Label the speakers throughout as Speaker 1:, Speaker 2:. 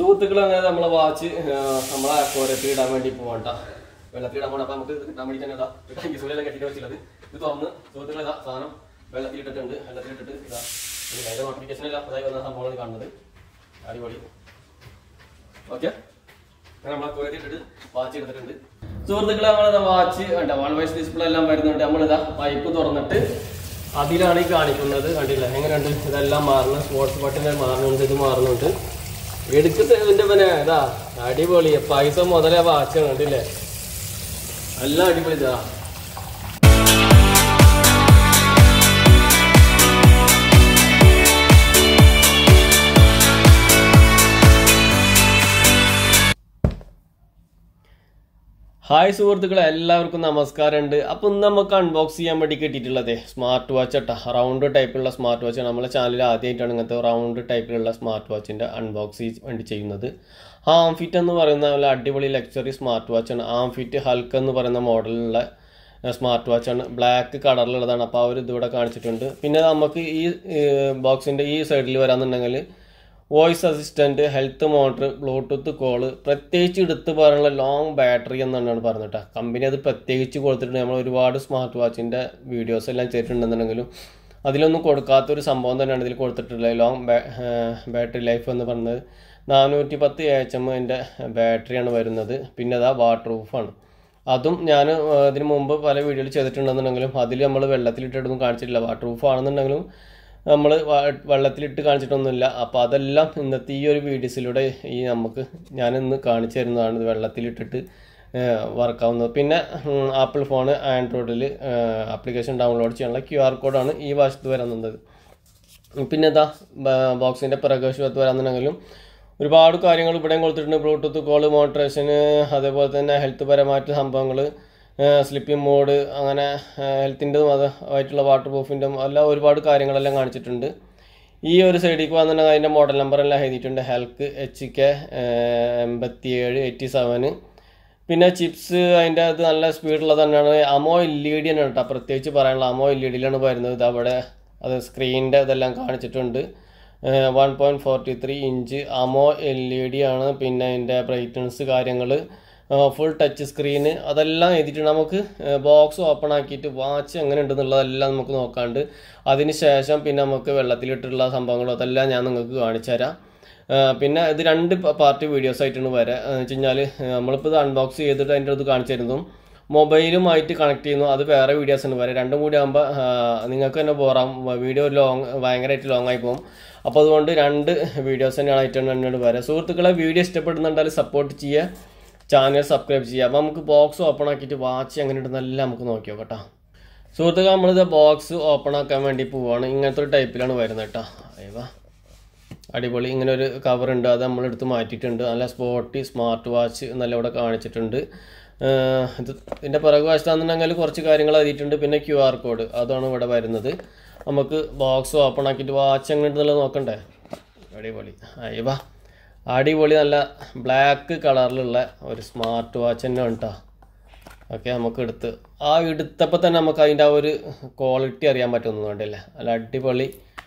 Speaker 1: സുഹൃത്തുക്കൾ അങ്ങനെ നമ്മളെ വാച്ച് നമ്മളെ കോരത്തിൽ ഇടാൻ വേണ്ടി പോകണ്ട വെള്ളത്തിൽ ഇടാൻ പോകണം അപ്പൊ നമുക്ക് ഇത് കിട്ടാൻ വേണ്ടി തന്നെ ഇതാ കൈ സൂര്യെല്ലാം കെട്ടിട്ട് വെച്ചിട്ടുള്ളത് ഇത് തുറന്ന് സുഹൃത്തുക്കൾ ഇതാ സാധനം വെള്ളത്തിൽ ഇട്ടിട്ടുണ്ട് വെള്ളത്തിൽ ഇട്ടിട്ട് ഇതാ ഇനി അതിന്റെ നോട്ടിഫിക്കേഷൻ എല്ലാം അതായി വന്ന സംഭവമാണ് കാണുന്നത് അടിപൊളി ഓക്കെ അങ്ങനെ നമ്മളെ കോരത്തിൽ ഇട്ടിട്ട് വാച്ച് എടുത്തിട്ടുണ്ട് സുഹൃത്തുക്കളെ നമ്മളെ വാച്ച് കണ്ട വൺ വൈസ് ഡിസ്പ്ലേ എല്ലാം വരുന്നുണ്ട് നമ്മളിതാ പൈപ്പ് തുറന്നിട്ട് അതിലാണ് ഈ കാണിക്കുന്നത് കണ്ടില്ല എങ്ങനെയുണ്ട് ഇതെല്ലാം മാറുന്നു സ്പോർട്സ് ബട്ടൺ മാറുന്നുണ്ട് ഇത് മാറുന്നുണ്ട് എടുക്കത്തെ ഇതിന്റെ പിന്നെ ഇതാ അടിപൊളി പൈസ മുതലേ വാച്ചാണ് കണ്ടില്ലേ എല്ലാം അടിപൊളി ഇതാ ഹായ് സുഹൃത്തുക്കളെ എല്ലാവർക്കും നമസ്കാരമുണ്ട് അപ്പം ഇന്ന് നമുക്ക് അൺബോക്സ് ചെയ്യാൻ വേണ്ടി കിട്ടിയിട്ടുള്ളത് സ്മാർട്ട് വാച്ച് കേട്ടോ റൗണ്ട് ടൈപ്പിലുള്ള സ്മാർട്ട് വാച്ച് നമ്മളെ ചാനലിൽ ആദ്യമായിട്ടാണ് ഇങ്ങനത്തെ റൗണ്ട് ടൈപ്പിലുള്ള സ്മാർട്ട് വാച്ചിൻ്റെ അൺബോക്സ് വേണ്ടി ചെയ്യുന്നത് ആംഫിറ്റ് എന്ന് പറയുന്ന നല്ല അടിപൊളി ലക്ഷറി സ്മാർട്ട് വാച്ചാണ് ആംഫിറ്റ് ഹൽക്ക് എന്ന് പറയുന്ന മോഡലിലുള്ള സ്മാർട്ട് വാച്ചാണ് ബ്ലാക്ക് കളറിലുള്ളതാണ് അപ്പോൾ അവർ ഇതിവിടെ കാണിച്ചിട്ടുണ്ട് പിന്നെ നമുക്ക് ഈ ബോക്സിൻ്റെ ഈ സൈഡിൽ വരാന്നുണ്ടെങ്കിൽ voice assistant health monitor bluetooth call പ്രത്യേകിച്ച് എടുത്ത് പറയാനുള്ള ലോങ് ബാറ്ററി എന്നാണ് പറഞ്ഞിട്ട് കമ്പനി അത് പ്രത്യേകിച്ച് കൊടുത്തിട്ടുണ്ട് നമ്മൾ ഒരുപാട് സ്മാർട്ട് വാച്ചിൻ്റെ വീഡിയോസ് എല്ലാം ചെയ്തിട്ടുണ്ടെന്നുണ്ടെങ്കിലും അതിലൊന്നും കൊടുക്കാത്തൊരു സംഭവം തന്നെയാണ് ഇതിൽ കൊടുത്തിട്ടുള്ളത് ലോങ് ബാറ്ററി ലൈഫ് എന്ന് പറയുന്നത് നാനൂറ്റി പത്ത് എച്ച് എം എൻ്റെ ബാറ്ററിയാണ് വരുന്നത് പിന്നെ അതാ വാട്ടർ പ്രൂഫാണ് അതും ഞാൻ ഇതിന് മുമ്പ് പല വീഡിയോയിൽ ചെയ്തിട്ടുണ്ടെന്നുണ്ടെങ്കിലും അതിൽ നമ്മൾ വെള്ളത്തിലിട്ടൊന്നും കാണിച്ചിട്ടില്ല വാട്ടർ പ്രൂഫ് ആണെന്നുണ്ടെങ്കിലും നമ്മൾ വെള്ളത്തിലിട്ട് കാണിച്ചിട്ടൊന്നുമില്ല അപ്പോൾ അതെല്ലാം ഇന്നത്തെ ഈ ഒരു വീഡിയോസിലൂടെ ഈ നമുക്ക് ഞാൻ ഇന്ന് കാണിച്ചു തരുന്നതാണ് ഇത് വെള്ളത്തിലിട്ടിട്ട് വർക്കാവുന്നത് പിന്നെ ആപ്പിൾ ഫോണ് ആൻഡ്രോയിഡിൽ ആപ്ലിക്കേഷൻ ഡൗൺലോഡ് ചെയ്യാനുള്ള ക്യു ആർ കോഡാണ് ഈ വശത്ത് വരുന്നത് പിന്നെ ഇതാ ബോക്സിൻ്റെ പിറകുവശത്ത് വരാന്നുണ്ടെങ്കിലും ഒരുപാട് കാര്യങ്ങൾ ഇവിടെയും കൊടുത്തിട്ടുണ്ട് ബ്ലൂടൂത്ത് കോള് മോട്ടറേഷന് അതേപോലെ തന്നെ ഹെൽത്ത് പരമായിട്ട് സംഭവങ്ങൾ സ്ലിപ്പിംഗ് മോഡ് അങ്ങനെ ഹെൽത്തിൻ്റെ ആയിട്ടുള്ള വാട്ടർ പ്രൂഫിൻ്റെ എല്ലാം ഒരുപാട് കാര്യങ്ങളെല്ലാം കാണിച്ചിട്ടുണ്ട് ഈ ഒരു സൈഡിലേക്ക് വന്നിട്ടുണ്ടെങ്കിൽ അതിൻ്റെ മോഡൽ നമ്പർ എല്ലാം എഴുതിയിട്ടുണ്ട് ഹെൽക്ക് എച്ച് കെ എൺപത്തി ഏഴ് എയ്റ്റി സെവന് പിന്നെ ചിപ്സ് അതിൻ്റെ അത് നല്ല സ്പീഡുള്ളത് തന്നെയാണ് അമോ എൽ ഇ ഡി ആണ് കേട്ടോ പ്രത്യേകിച്ച് പറയാനുള്ള അമോ എൽ ഇ ഡിയിലാണ് വരുന്നത് ഇത് അവിടെ അത് സ്ക്രീനിൻ്റെ ഇതെല്ലാം കാണിച്ചിട്ടുണ്ട് one point forty three inch AMOLED ആണ് പിന്നെ അതിൻ്റെ ബ്രൈറ്റ്നസ് കാര്യങ്ങൾ ഫുൾ ടച്ച് സ്ക്രീന് അതെല്ലാം എഴുതിയിട്ടുണ്ട് നമുക്ക് ബോക്സ് ഓപ്പൺ ആക്കിയിട്ട് വാച്ച് എങ്ങനെ ഉണ്ടെന്നുള്ളതെല്ലാം നമുക്ക് നോക്കാണ്ട് അതിന് ശേഷം പിന്നെ നമുക്ക് വെള്ളത്തിലിട്ടുള്ള സംഭവങ്ങളും അതെല്ലാം ഞാൻ നിങ്ങൾക്ക് കാണിച്ചു തരാം പിന്നെ ഇത് രണ്ട് പാർട്ടി വീഡിയോസ് ആയിട്ടാണ് വരെ എന്ന് വെച്ച് കഴിഞ്ഞാൽ നമ്മളിപ്പോൾ ഇത് അൺബോക്സ് ചെയ്തിട്ട് അതിൻ്റെ അത് കാണിച്ചു തരുന്നതും മൊബൈലുമായിട്ട് കണക്ട് ചെയ്യുന്നു അത് വേറെ വീഡിയോസ് ആണ് വരെ രണ്ടും കൂടി ആകുമ്പോൾ നിങ്ങൾക്ക് തന്നെ പോറാം വീഡിയോ ലോങ് ഭയങ്കരമായിട്ട് ലോങ് ആയി പോകും അപ്പോൾ അതുകൊണ്ട് രണ്ട് വീഡിയോസ് തന്നെയാണ് ആയിട്ടാണ് എന്നോട് വരെ സുഹൃത്തുക്കളെ വീഡിയോ ഇഷ്ടപ്പെടുന്നുണ്ടെങ്കിൽ സപ്പോർട്ട് ചെയ്യുക ചാനൽ സബ്സ്ക്രൈബ് ചെയ്യുക അപ്പോൾ നമുക്ക് ബോക്സ് ഓപ്പൺ ആക്കിയിട്ട് വാച്ച് എങ്ങനെ ഉണ്ടെന്നെല്ലാം നമുക്ക് നോക്കി നോക്കട്ടോ സുഹൃത്തുക്കൾ നമ്മളിത് ബോക്സ് ഓപ്പൺ ആക്കാൻ വേണ്ടി പോവാണ് ഇങ്ങനത്തെ ഒരു ടൈപ്പിലാണ് വരുന്നത് കേട്ടോ അയ്യവാ അടിപൊളി ഇങ്ങനെ ഒരു കവർ ഉണ്ട് അത് നമ്മളെടുത്ത് മാറ്റിയിട്ടുണ്ട് നല്ല സ്പോട്ടി സ്മാർട്ട് വാച്ച് നല്ല ഇവിടെ കാണിച്ചിട്ടുണ്ട് ഇത് ഇതിൻ്റെ പിറകു വശത്താണെന്നുണ്ടെങ്കിൽ കുറച്ച് കാര്യങ്ങൾ എഴുതിയിട്ടുണ്ട് പിന്നെ ക്യു ആർ കോഡ് അതാണ് ഇവിടെ വരുന്നത് നമുക്ക് ബോക്സ് ഓപ്പൺ ആക്കിയിട്ട് വാച്ച് എങ്ങനെയുണ്ടെന്നുള്ളത് നോക്കണ്ടേ അടിപൊളി അയ്യവാ അടിപൊളി നല്ല ബ്ലാക്ക് കളറിലുള്ള ഒരു സ്മാർട്ട് വാച്ച് തന്നെ കേട്ടോ ഓക്കെ നമുക്ക് എടുത്ത് ആ എടുത്തപ്പോൾ തന്നെ നമുക്ക് അതിൻ്റെ ആ ഒരു ക്വാളിറ്റി അറിയാൻ പറ്റുന്നു വേണ്ടല്ലേ നല്ല അടിപൊളി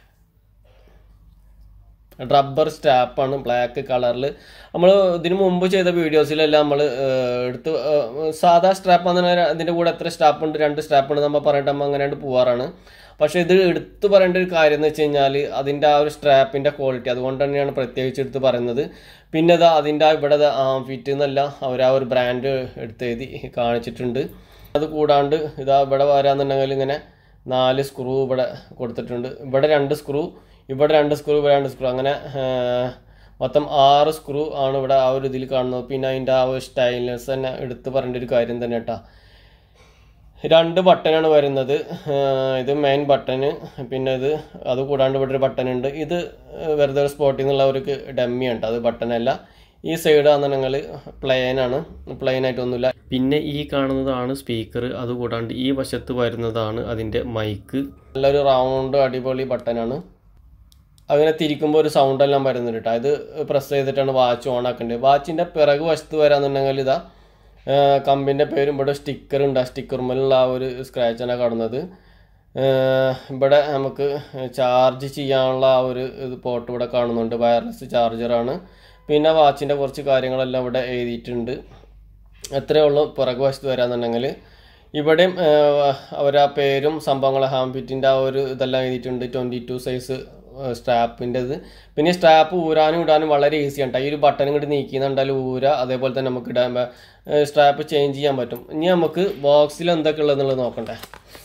Speaker 1: റബ്ബർ സ്റ്റാപ്പാണ് ബ്ലാക്ക് കളറിൽ നമ്മൾ ഇതിന് മുമ്പ് ചെയ്ത വീഡിയോസിലെല്ലാം നമ്മൾ എടുത്ത് സാധാ സ്ട്രാപ്പ് അങ്ങനെ ഇതിൻ്റെ കൂടെ എത്ര സ്റ്റാപ്പ് ഉണ്ട് രണ്ട് സ്റ്റാപ്പ് ഉണ്ട് നമ്മൾ പറഞ്ഞിട്ട് നമ്മൾ അങ്ങനെ പോവാറാണ് പക്ഷേ ഇത് എടുത്തു പറയേണ്ട ഒരു കാര്യം എന്ന് വെച്ച് കഴിഞ്ഞാൽ അതിൻ്റെ ആ ഒരു സ്ട്രാപ്പിൻ്റെ ക്വാളിറ്റി അതുകൊണ്ട് തന്നെയാണ് പ്രത്യേകിച്ച് എടുത്ത് പറയുന്നത് പിന്നെ അത് അതിൻ്റെ ഇവിടെ ഫിറ്റ് എന്നല്ല അവർ ആ ഒരു ബ്രാൻഡ് എടുത്ത് എഴുതി കാണിച്ചിട്ടുണ്ട് അത് കൂടാണ്ട് ഇതാ ഇവിടെ വരാന്നുണ്ടെങ്കിൽ ഇങ്ങനെ നാല് സ്ക്രൂ ഇവിടെ കൊടുത്തിട്ടുണ്ട് ഇവിടെ രണ്ട് സ്ക്രൂ ഇവിടെ രണ്ട് സ്ക്രൂ ഇവിടെ രണ്ട് സ്ക്രൂ അങ്ങനെ മൊത്തം ആറ് സ്ക്രൂ ആണ് ഇവിടെ ആ ഒരു ഇതിൽ കാണുന്നത് പിന്നെ അതിൻ്റെ ആ ഒരു സ്റ്റൈൽനെസ് തന്നെ എടുത്ത് പറയേണ്ട ഒരു കാര്യം തന്നെ കേട്ടോ രണ്ട് ബട്ടനാണ് വരുന്നത് ഇത് മെയിൻ ബട്ടന് പിന്നെ ഇത് അത് കൂടാണ്ട് ഇവിടെ ഒരു ബട്ടൺ ഉണ്ട് ഇത് വെറുതെ ഒരു സ്പോട്ടിൽ നിന്നുള്ള ഒരു ഡമ്മി ഉണ്ട് അത് ബട്ടനല്ല ഈ സൈഡ് ആണെന്നുണ്ടെങ്കിൽ പ്ലെയിൻ ആണ് പ്ലെയിൻ ആയിട്ടൊന്നുമില്ല പിന്നെ ഈ കാണുന്നതാണ് സ്പീക്കർ അത് കൂടാണ്ട് ഈ വശത്ത് വരുന്നതാണ് അതിൻ്റെ മൈക്ക് നല്ലൊരു റൗണ്ട് അടിപൊളി ബട്ടനാണ് അങ്ങനെ തിരിക്കുമ്പോൾ ഒരു സൗണ്ട് എല്ലാം വരുന്നുണ്ട് കേട്ടോ ഇത് പ്രസ് ചെയ്തിട്ടാണ് വാച്ച് ഓൺ ആക്കേണ്ടത് വാച്ചിൻ്റെ പിറകു വശത്ത് വരാന്നുണ്ടെങ്കിൽ ഇതാ കമ്പിൻ്റെ പേരും ഇവിടെ സ്റ്റിക്കർ ഉണ്ട് ആ സ്റ്റിക്കറുമ്മലുള്ള ആ ഒരു സ്ക്രാച്ചാണ് കാണുന്നത് ഇവിടെ നമുക്ക് ചാർജ് ചെയ്യാനുള്ള ആ ഒരു ഇത് പോർട്ട് ഇവിടെ കാണുന്നുണ്ട് വയർലെസ് ചാർജറാണ് പിന്നെ വാച്ചിൻ്റെ കുറച്ച് കാര്യങ്ങളെല്ലാം ഇവിടെ എഴുതിയിട്ടുണ്ട് എത്രയേ ഉള്ളൂ പുറകു വശത്ത് വരാന്നുണ്ടെങ്കിൽ ഇവിടെയും അവർ ആ പേരും സംഭവങ്ങളും ഹാംഫിറ്റിൻ്റെ ആ ഒരു ഇതെല്ലാം എഴുതിയിട്ടുണ്ട് ട്വൻറ്റി ടു സൈസ് സ്ട്രാപ്പിൻ്റെത് പിന്നെ സ്ട്രാപ്പ് ഊരാനും ഇടാനും വളരെ ഈസിയാണ് കേട്ടോ ഈ ഒരു ബട്ടൺ ഇങ്ങോട്ട് നീക്കിയെന്നുണ്ടാലും ഊര അതേപോലെ തന്നെ നമുക്ക് ഇടാൻ സ്ട്രാപ്പ് ചേഞ്ച് ചെയ്യാൻ പറ്റും ഇനി നമുക്ക് ബോക്സിൽ എന്തൊക്കെ ഉള്ളതെന്നുള്ളത് നോക്കണ്ടേ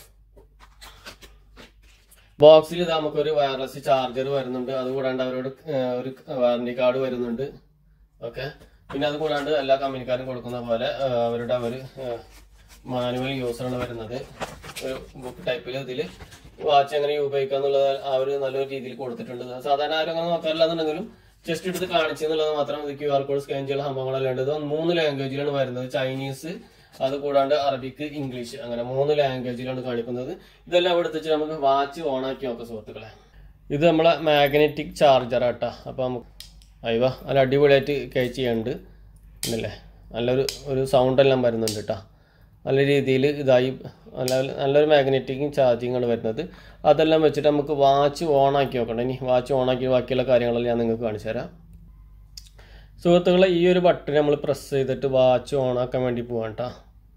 Speaker 1: ബോക്സിൽ ഇത് നമുക്കൊരു വയർലെസ് ചാർജർ വരുന്നുണ്ട് അതുകൂടാണ്ട് അവരോട് ഏഹ്, ഒരു വാറണ്ടി കാർഡ് വരുന്നുണ്ട് ഓക്കെ പിന്നെ അത് കൂടാണ്ട് എല്ലാ കമ്പനിക്കാരും കൊടുക്കുന്ന പോലെ ഏഹ്, അവരുടെ ഒരു മാനുവൽ യൂസറാണ് വരുന്നത് ഒരു ബുക്ക് ടൈപ്പിൽ ഇതിൽ വാച്ച് എങ്ങനെ ഉപയോഗിക്കുക എന്നുള്ളത് ആ ഒരു നല്ലൊരു രീതിയിൽ കൊടുത്തിട്ടുണ്ട് സാധാരണ ആരും അങ്ങനെ നോക്കാറില്ല എന്നുണ്ടെങ്കിലും ജസ്റ്റ് എടുത്ത് കാണിച്ചു എന്നുള്ളത് മാത്രം ഇത് ക്യു ആർ കോഡ് സ്കാൻ ചെയ്യുന്ന സംഭവങ്ങളെല്ലാം ഉണ്ട് ഇത് മൂന്ന് ലാംഗ്വേജിലാണ് വരുന്നത് ചൈനീസ് അത് കൂടാണ്ട് അറബിക്ക് ഇംഗ്ലീഷ് അങ്ങനെ മൂന്ന് ലാംഗ്വേജിലാണ് കാണിക്കുന്നത് ഇതെല്ലാം ഇവിടെ വെച്ച് നമുക്ക് വാച്ച് ഓൺ ആക്കി നോക്കാം സുഹൃത്തുക്കളെ ഇത് നമ്മളെ മാഗ്നറ്റിക് ചാർജർ ആട്ടാ അപ്പം നമുക്ക് അയവ നല്ല അടിപൊളിയായിട്ട് കയച്ച് ചെയ്യുന്നുണ്ട് എന്നല്ലേ നല്ലൊരു ഒരു സൗണ്ട് എല്ലാം വരുന്നുണ്ട് കേട്ടോ നല്ല രീതിയിൽ ഇതായി നല്ല നല്ലൊരു മാഗ്നറ്റിക് ചാർജിങ് ആണ് വരുന്നത് അതെല്ലാം വെച്ചിട്ട് നമുക്ക് വാച്ച് ഓൺ ആക്കി നോക്കണം ഇനി വാച്ച് ഓൺ ആക്കി ബാക്കിയുള്ള കാര്യങ്ങളെല്ലാം ഞാൻ നിങ്ങൾക്ക് കാണിച്ചു തരാം സുഹൃത്തുക്കളെ ഈ ഒരു ബട്ടൺ നമ്മൾ പ്രസ് ചെയ്തിട്ട് വാച്ച് ഓൺ ആക്കാൻ വേണ്ടി പോവാം കേട്ടോ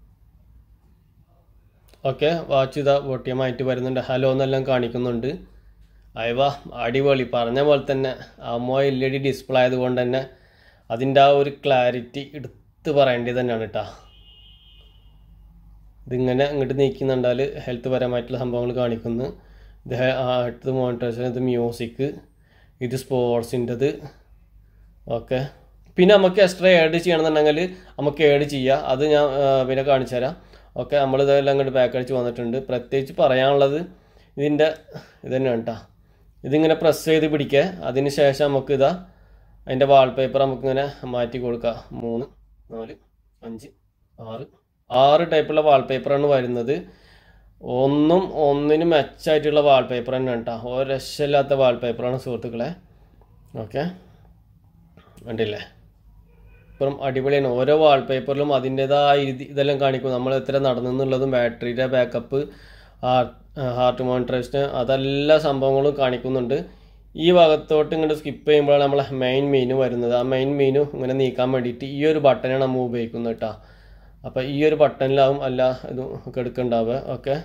Speaker 1: ഓക്കെ വാച്ച് ഇതാ പൊട്ടിയമായിട്ട് വരുന്നുണ്ട് ഹലോ എന്നെല്ലാം കാണിക്കുന്നുണ്ട് അയവാ അടിപൊളി പറഞ്ഞ പോലെ തന്നെ അമ്മോ എൽ ഇ ഡി ഡിസ്പ്ലേ ആയതുകൊണ്ട് തന്നെ അതിൻ്റെ ആ ഒരു ക്ലാരിറ്റി എടുത്ത് പറയേണ്ടത് തന്നെയാണ് കേട്ടോ ഇതിങ്ങനെ ഇങ്ങോട്ട് നീക്കുന്നുണ്ടാൽ ഹെൽത്ത് പരമായിട്ടുള്ള സംഭവങ്ങൾ കാണിക്കുന്നു ഇത് ഹെ- ആ അടുത്തത് മോണിറ്റേഷൻ ഇത് മ്യൂസിക് ഇത് സ്പോർട്സിൻ്റെത് ഓക്കെ പിന്നെ നമുക്ക് എക്സ്ട്രാ ആഡ് ചെയ്യണമെന്നുണ്ടെങ്കിൽ നമുക്ക് ആഡ് ചെയ്യാം അത് ഞാൻ ആ, പിന്നെ കാണിച്ചു തരാം ഓക്കെ നമ്മൾ ഇതെല്ലാം അങ്ങോട്ട് ബാക്ക് അടിച്ച് വന്നിട്ടുണ്ട് പ്രത്യേകിച്ച് പറയാനുള്ളത് ഇതിൻ്റെ ഇത് തന്നെയാണ് കേട്ടോ ഇതിങ്ങനെ പ്രസ് ചെയ്ത് പിടിക്കുക അതിന് ശേഷം നമുക്ക് ഇതാ അതിൻ്റെ വാൾപേപ്പർ നമുക്കിങ്ങനെ മാറ്റി കൊടുക്കാം മൂന്ന് നാല് അഞ്ച് ആറ് ആറ് ടൈപ്പുള്ള വാൾപേപ്പറാണ് വരുന്നത് ഒന്നും ഒന്നിനും മെച്ചായിട്ടുള്ള വാൾപേപ്പർ തന്നെ കേട്ടോ ഒരു രക്ഷയില്ലാത്ത വാൾപേപ്പറാണ് സുഹൃത്തുക്കളെ ഓക്കെ കണ്ടില്ലേ ഇപ്പം അടിപൊളിയാണ് ഓരോ വാൾപേപ്പറിലും അതിൻ്റെതായ ഇത് ഇതെല്ലാം കാണിക്കും നമ്മൾ എത്ര നടന്നെന്നുള്ളതും ബാറ്ററിയുടെ ബാക്കപ്പ് ഹാർട്ട് മോണിറ്ററേഷൻ അതെല്ലാ സംഭവങ്ങളും കാണിക്കുന്നുണ്ട് ഈ ഭാഗത്തോട്ട് ഇങ്ങോട്ട് സ്കിപ്പ് ചെയ്യുമ്പോഴാണ് നമ്മളെ മെയിൻ മെനു വരുന്നത് ആ മെയിൻ മെനു ഇങ്ങനെ നീക്കാൻ വേണ്ടിയിട്ട് ഈ ഒരു ബട്ടനാണ് നമ്മൾ ഉപയോഗിക്കുന്നത് കേട്ടോ അപ്പോൾ ഈ ഒരു ബട്ടണിലാവും എല്ലാ ഇതും ഒക്കെ എടുക്കണ്ടാവുക ഓക്കെ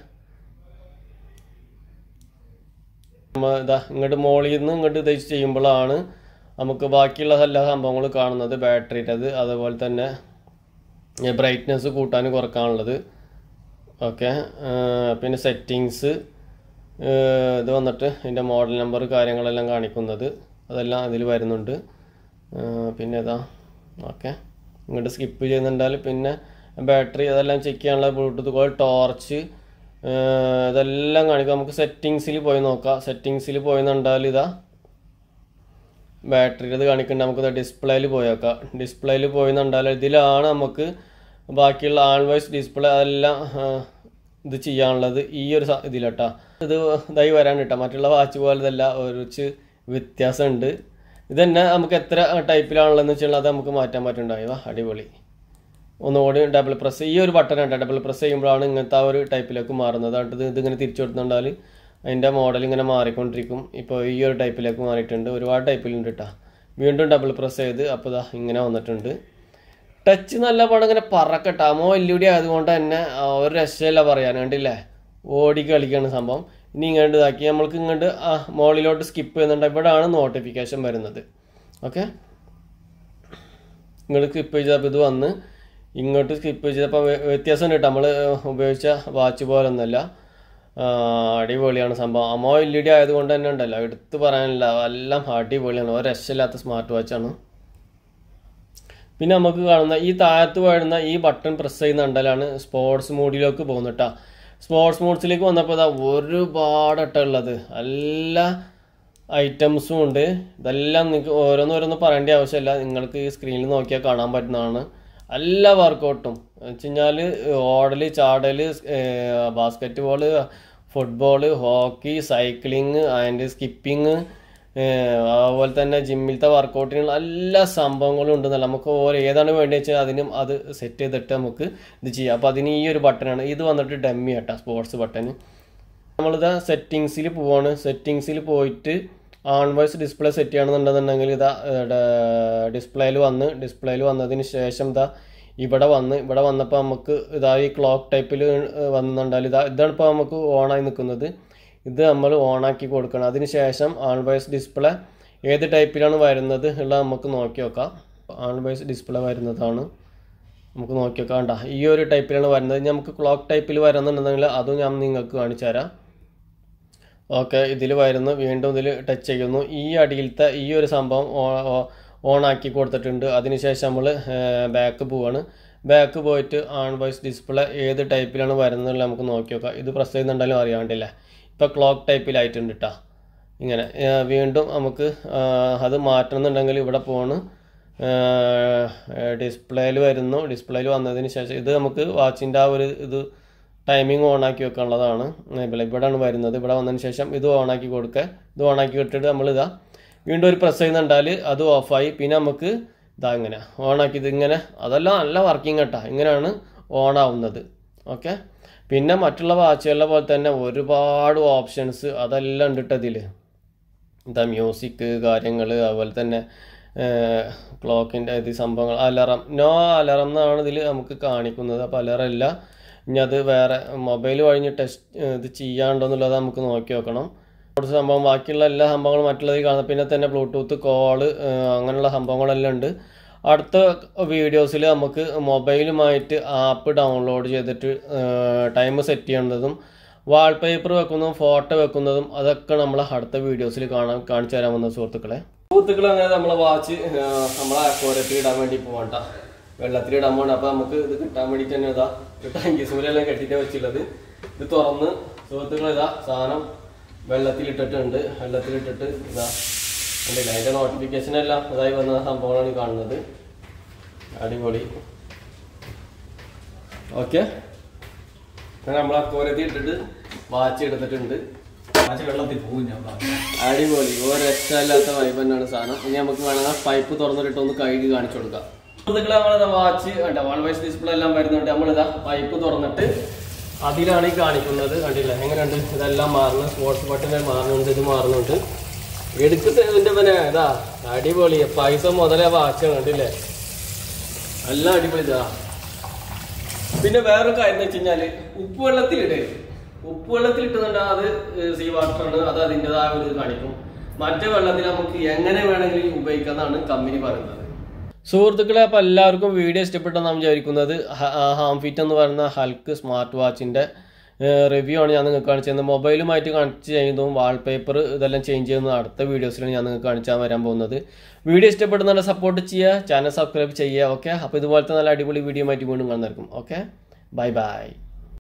Speaker 1: നമ്മ ഇതാ ഇങ്ങോട്ട് മോളിൽ നിന്ന് ഇങ്ങോട്ട് ഇത് ചെയ്യുമ്പോഴാണ് നമുക്ക് ബാക്കിയുള്ള എല്ലാ സംഭവങ്ങളും കാണുന്നത് ബാറ്ററിയുടേത് അതുപോലെ തന്നെ ബ്രൈറ്റ്നെസ് കൂട്ടാനും കുറക്കാനുള്ളത് ഓക്കെ പിന്നെ സെറ്റിങ്സ് ഇത് വന്നിട്ട് ഇതിൻ്റെ മോഡൽ നമ്പർ കാര്യങ്ങളെല്ലാം കാണിക്കുന്നത് അതെല്ലാം ഇതിൽ വരുന്നുണ്ട് ആ, പിന്നെ ഇതാ ഓക്കെ ഇങ്ങോട്ട് സ്കിപ്പ് ചെയ്യുന്നുണ്ടാൽ പിന്നെ ബാറ്ററി അതെല്ലാം ചെക്ക് ചെയ്യാനുള്ള ബ്ലൂടൂത്ത് കോൾ ടോർച്ച് ഇതെല്ലാം കാണിക്കും നമുക്ക് സെറ്റിങ്സിൽ പോയി നോക്കാം സെറ്റിങ്സിൽ പോയി കണ്ടാൽ ഇതാ ബാറ്ററി ഇത് കാണിക്കുന്നുണ്ട് നമുക്ക് ഡിസ്പ്ലേയിൽ പോയി നോക്കാം ഡിസ്പ്ലേയിൽ പോയി കണ്ടാൽ ഇതിലാണ് നമുക്ക് ബാക്കിയുള്ള ആൺ വോയിസ് ഡിസ്പ്ലേ അതെല്ലാം ആ, ഇത് ചെയ്യാനുള്ളത് ഈ ഒരു സ- ഇതിലട്ടാ ഇത് ഇതായി വരാൻ കേട്ടോ മറ്റുള്ള വാച്ച് പോലെ ഇതല്ല ഒരുച്ച് വ്യത്യാസമുണ്ട് ഇത് തന്നെ നമുക്ക് എത്ര ടൈപ്പിലാണുള്ളതെന്ന് വെച്ചാൽ അത് നമുക്ക് മാറ്റാൻ പറ്റുന്നുണ്ടാവുക അടിപൊളി ഒന്നുകൂടി ഡബിൾ പ്രസ് ഈ ഒരു ബട്ടൺ ഉണ്ട് ഡബിൾ പ്രസ് ചെയ്യുമ്പോഴാണ് ഇങ്ങനത്തെ ആ ഒരു ടൈപ്പിലേക്ക് മാറുന്നത് അടുത്തത് ഇതിങ്ങനെ തിരിച്ചു കൊടുത്തുകൊണ്ടാൽ അതിൻ്റെ മോഡൽ ഇങ്ങനെ മാറിക്കൊണ്ടിരിക്കും ഇപ്പോൾ ഈ ഒരു ടൈപ്പിലേക്ക് മാറിയിട്ടുണ്ട് ഒരുപാട് ടൈപ്പിലുണ്ട് കേട്ടോ വീണ്ടും ഡബിൾ പ്രസ് ചെയ്ത് അപ്പോൾ ഇതാ ഇങ്ങനെ വന്നിട്ടുണ്ട് ടച്ച് നല്ല പടം ഇങ്ങനെ പറക്കട്ടെ അമോ എൽ ഡി ആയതുകൊണ്ട് തന്നെ ആ, ഒരു രക്ഷയില്ല പറയാൻ കണ്ടില്ലേ ഓടി കളിക്കുകയാണ് സംഭവം ഇനി ഇങ്ങോട്ട് ഇതാക്കി നമ്മൾക്ക് ഇങ്ങോട്ട് ആ മോളിലോട്ട് സ്കിപ്പ് ചെയ്യുന്നുണ്ട് ഇവിടെയാണ് നോട്ടിഫിക്കേഷൻ വരുന്നത് ഓക്കെ ഇങ്ങോട്ട് സ്കിപ്പ് ചെയ്തപ്പോൾ ഇത് വന്ന് ഇങ്ങോട്ട് സ്കിപ്പ് ചെയ്തപ്പോൾ വ്യ- വ്യത്യാസം കേട്ടോ നമ്മൾ ഉപയോഗിച്ച വാച്ച് പോലൊന്നുമല്ല ആ, അടിപൊളിയാണ് സംഭവം അമോ എൽ ഇ ഡി ആയതുകൊണ്ട് തന്നെ ഉണ്ടല്ലോ എടുത്ത് പറയാനില്ല എല്ലാം അടിപൊളിയാണ് ഒരു രക്ഷയില്ലാത്ത സ്മാർട്ട് വാച്ചാണ് പിന്നെ നമുക്ക് കാണുന്ന ഈ താഴത്ത് വരുന്ന ഈ ബട്ടൺ പ്രസ് ചെയ്യുന്ന കണ്ടാലാണ് സ്പോർട്സ് മോഡിലേക്ക് പോകുന്നത് കേട്ടോ സ്പോർട്സ് മോഡ്സിലേക്ക് വന്നപ്പോൾ ഇതാ ഒരുപാട് ഇട്ട ഉള്ളത് എല്ലാ ഐറ്റംസും ഉണ്ട് ഇതെല്ലാം നിങ്ങൾക്ക് ഓരോന്നോരോന്ന് പറയേണ്ട ആവശ്യമില്ല നിങ്ങൾക്ക് ഈ സ്ക്രീനിൽ നോക്കിയാൽ കാണാൻ പറ്റുന്നതാണ് എല്ലാ വർക്കൗട്ടും വെച്ച് കഴിഞ്ഞാൽ ഓടൽ ചാടൽ basketball football hockey cycling and skipping അതുപോലെ തന്നെ ജിമ്മിലത്തെ വർക്കൗട്ടിനുള്ള എല്ലാ സംഭവങ്ങളും ഉണ്ടെന്നല്ല നമുക്ക് ഓരോ ഏതാണ് വേണ്ടി വെച്ചാൽ അതിനും അത് സെറ്റ് ചെയ്തിട്ട് നമുക്ക് ഇത് ചെയ്യാം അപ്പോൾ അതിന് ഈ ഒരു ബട്ടണാണ് ഇത് വന്നിട്ട് ഡമ്മി കേട്ടോ സ്പോർട്സ് ബട്ടൺ നമ്മളിത് സെറ്റിങ്സിൽ പോവാണ് സെറ്റിങ്സിൽ പോയിട്ട് ആൺ വോയിസ് ഡിസ്പ്ലേ സെറ്റ് ചെയ്യണമെന്നുണ്ടെന്നുണ്ടെങ്കിൽ ഇതാ ഡിസ്പ്ലേയിൽ വന്ന് ഡിസ്പ്ലേയിൽ വന്നതിന് ശേഷം ഇതാ ഇവിടെ വന്ന് ഇവിടെ വന്നപ്പോൾ നമുക്ക് ഇതാ ഈ ക്ലോക്ക് ടൈപ്പിൽ വന്നിട്ടുണ്ടാൽ ഇതാ ഇതാണ് ഇപ്പോൾ നമുക്ക് ഓണായി നിൽക്കുന്നത് ഇത് നമ്മൾ ഓണാക്കി കൊടുക്കണം അതിന് ശേഷം ആൺ വോയിസ് ഡിസ്പ്ലേ ഏത് ടൈപ്പിലാണ് വരുന്നത് ഉള്ള നമുക്ക് നോക്കി നോക്കാം ആൺ വോയിസ് ഡിസ്പ്ലേ വരുന്നതാണ് നമുക്ക് നോക്കി നോക്കാം കണ്ട ഈ ഒരു ടൈപ്പിലാണ് വരുന്നത് ഇനി നമുക്ക് ക്ലോക്ക് ടൈപ്പിൽ വരുന്നുണ്ടെങ്കിൽ അതും ഞാൻ നിങ്ങൾക്ക് കാണിച്ചു തരാം ഓക്കെ ഇതിൽ വരുന്നു വീണ്ടും ഇതിൽ ടച്ച് ചെയ്യുന്നു ഈ അടിയിലത്തെ ഈ ഒരു സംഭവം ഓൺ ആക്കി കൊടുത്തിട്ടുണ്ട് അതിനുശേഷം നമ്മൾ ബാക്ക് പോവാണ് ബാക്ക് പോയിട്ട് ആൺ വോയിസ് ഡിസ്പ്ലേ ഏത് ടൈപ്പിലാണ് വരുന്നത് നമുക്ക് നോക്കി നോക്കാം ഇത് പ്രസ് ചെയ്യുന്നുണ്ടെങ്കിലും അറിയാണ്ടില്ല ഇപ്പോൾ ക്ലോക്ക് ടൈപ്പിലായിട്ടുണ്ട് കേട്ടോ ഇങ്ങനെ ആ, വീണ്ടും നമുക്ക് ആ, അത് മാറ്റണമെന്നുണ്ടെങ്കിൽ ഇവിടെ പോണ് ഡിസ്പ്ലേയിൽ വരുന്നു ഡിസ്പ്ലേയിൽ വന്നതിന് ശേഷം ഇത് നമുക്ക് വാച്ചിൻ്റെ ആ ഒരു ഇത് ടൈമിംഗ് ഓണാക്കി വെക്കാനുള്ളതാണ് ഇവിടെ ഇവിടെയാണ് വരുന്നത് ഇവിടെ വന്നതിന് ശേഷം ഇത് ഓണാക്കി കൊടുക്കുക ഇത് ഓണാക്കി ഇട്ടിട്ട് നമ്മൾ ഇതാ വീണ്ടും ഒരു പ്രസ് ചെയ്യുന്നുണ്ടാൽ അത് ഓഫായി പിന്നെ നമുക്ക് ഇതാ ഇങ്ങനെ ഓണാക്കി ഇത് ഇങ്ങനെ അതെല്ലാം നല്ല വർക്കിംഗ് കേട്ടോ ഇങ്ങനെയാണ് ഓണാവുന്നത് ഓക്കെ പിന്നെ മറ്റുള്ള വാച്ചുകളിലെ പോലെ തന്നെ ഒരുപാട് ഓപ്ഷൻസ് അതെല്ലാം ഉണ്ട് ഇതിൽ ഇതാ മ്യൂസിക് കാര്യങ്ങൾ അതുപോലെ തന്നെ ക്ലോക്കിൻ്റെ ഇത് സംഭവങ്ങൾ അലാറം നോ അലാറം എന്നാണ് ഇതിൽ നമുക്ക് കാണിക്കുന്നത് അപ്പോൾ അലാറം ഇല്ല ഇനി അത് വേറെ മൊബൈൽ വഴി ടെസ്റ്റ് ഇത് ചെയ്യാണ്ടോ എന്നുള്ളത് നമുക്ക് നോക്കി നോക്കണം കുറച്ച് സംഭവം ബാക്കിയുള്ള എല്ലാ സംഭവങ്ങളും മറ്റുള്ളതിൽ കാണുന്നത് പിന്നെ തന്നെ ബ്ലൂടൂത്ത് കോള് അങ്ങനെയുള്ള സംഭവങ്ങളെല്ലാം ഉണ്ട് അടുത്ത വീഡിയോസിൽ നമുക്ക് മൊബൈലുമായിട്ട് ആപ്പ് ഡൗൺലോഡ് ചെയ്തിട്ട് ടൈം സെറ്റ് ചെയ്യുന്നതും വാൾപേപ്പർ വെക്കുന്നതും ഫോട്ടോ വെക്കുന്നതും അതൊക്കെ നമ്മൾ അടുത്ത വീഡിയോസിൽ കാണാൻ കാണിച്ചു തരാൻ വന്ന സുഹൃത്തുക്കളെ സുഹൃത്തുക്കളെ അങ്ങനെ നമ്മളെ വാച്ച് നമ്മളെ അക്കോരത്തിൽ ഇടാൻ വേണ്ടി പോകണ്ട വെള്ളത്തിൽ ഇടാൻ പോകണ്ട അപ്പൊ നമുക്ക് ഇത് കിട്ടാൻ വേണ്ടിയിട്ട് തന്നെ ഇതാ കിട്ടാൻ സൂര്യെല്ലാം കെട്ടിട്ട് വെച്ചുള്ളത് ഇത് തുറന്ന് സുഹൃത്തുക്കളെ ഇതാ സാധനം വെള്ളത്തിൽ ഇട്ടിട്ടുണ്ട് വെള്ളത്തിൽ ഇട്ടിട്ട് ഇതാ കണ്ടില്ല അതിന്റെ നോട്ടിഫിക്കേഷൻ എല്ലാം ഇതായി വന്ന സംഭവങ്ങളാണ് ഈ കാണുന്നത് അടിപൊളി ഓക്കെ നമ്മൾ അക്കോരത്തിൽ ഇട്ടിട്ട് വാച്ച് എടുത്തിട്ടുണ്ട്
Speaker 2: വാച്ച് വെള്ളത്തിൽ പോകും ഞാൻ പറഞ്ഞു
Speaker 1: അടിപൊളി ഒരു രക്ഷമില്ലാത്ത വൈബ് തന്നെയാണ് സാധനം ഇനി നമുക്ക് വേണമെങ്കിൽ പൈപ്പ് തുറന്നിട്ട് ഒന്ന് കഴുകി കാണിച്ചു കൊടുക്കാം സുഹൃത്തുക്കളെ നമ്മളിതാ വാച്ച് കണ്ട വൺ വൈസ് ഡിസ്പ്ലേ എല്ലാം വരുന്നുണ്ട് നമ്മളിതാ പൈപ്പ് തുറന്നിട്ട് അതിലാണ് ഈ കാണിക്കുന്നത് കണ്ടില്ല എങ്ങനെയുണ്ട് ഇതെല്ലാം മാറുന്നു സ്പോർട്സ് ബട്ടൺ മാറുന്നുണ്ട് ഇത് മാറുന്നുണ്ട് എടുക്കുന്നതിന്റെ പിന്നെ ഇതാ അടിപൊളി പൈസ മുതലേ വാച്ച് കണ്ടില്ലേ എല്ലാം അടിപൊളി ഇതാ പിന്നെ വേറൊരു കാര്യം എന്ന് വെച്ച് കഴിഞ്ഞാല് ഉപ്പ് വെള്ളത്തിലിടരുത് ഉപ്പ് വെള്ളത്തിലിട്ടുന്നുണ്ട് അത് സീ വാട്ടറാണ് അത് അതിൻ്റെതായ ഒരു ഇത് കാണിക്കും മറ്റേ വെള്ളത്തിൽ നമുക്ക് എങ്ങനെ വേണമെങ്കിലും ഉപയോഗിക്കാന്നാണ് കമ്പനി പറയുന്നത് സുഹൃത്തുക്കളെ അപ്പോൾ എല്ലാവർക്കും വീഡിയോ ഇഷ്ടപ്പെട്ടെന്ന് ഞാൻ വിചാരിക്കുന്നത് ഹാംഫിറ്റ് എന്ന് പറയുന്ന ഹൽക്ക് സ്മാർട്ട് വാച്ചിൻ്റെ റിവ്യൂ ആണ് ഞാൻ നിങ്ങൾക്ക് കാണിച്ചു തന്നത് മൊബൈലുമായിട്ട് കണക്ട് ചെയ്യുന്നതും വാൾപേപ്പർ ഇതെല്ലാം ചേഞ്ച് ചെയ്യുന്നതും അടുത്ത വീഡിയോസിലാണ് ഞാൻ നിങ്ങൾക്ക് കാണിച്ചാൽ വരാൻ പോകുന്നത് വീഡിയോ ഇഷ്ടപ്പെടുന്ന സപ്പോർട്ട് ചെയ്യുക ചാനൽ സബ്സ്ക്രൈബ് ചെയ്യുക ഓക്കെ അപ്പോൾ ഇതുപോലത്തെ നല്ല അടിപൊളി വീഡിയോ ആയിട്ട് വീണ്ടും കാണുന്നതായിരിക്കും ഓക്കെ ബൈ ബൈ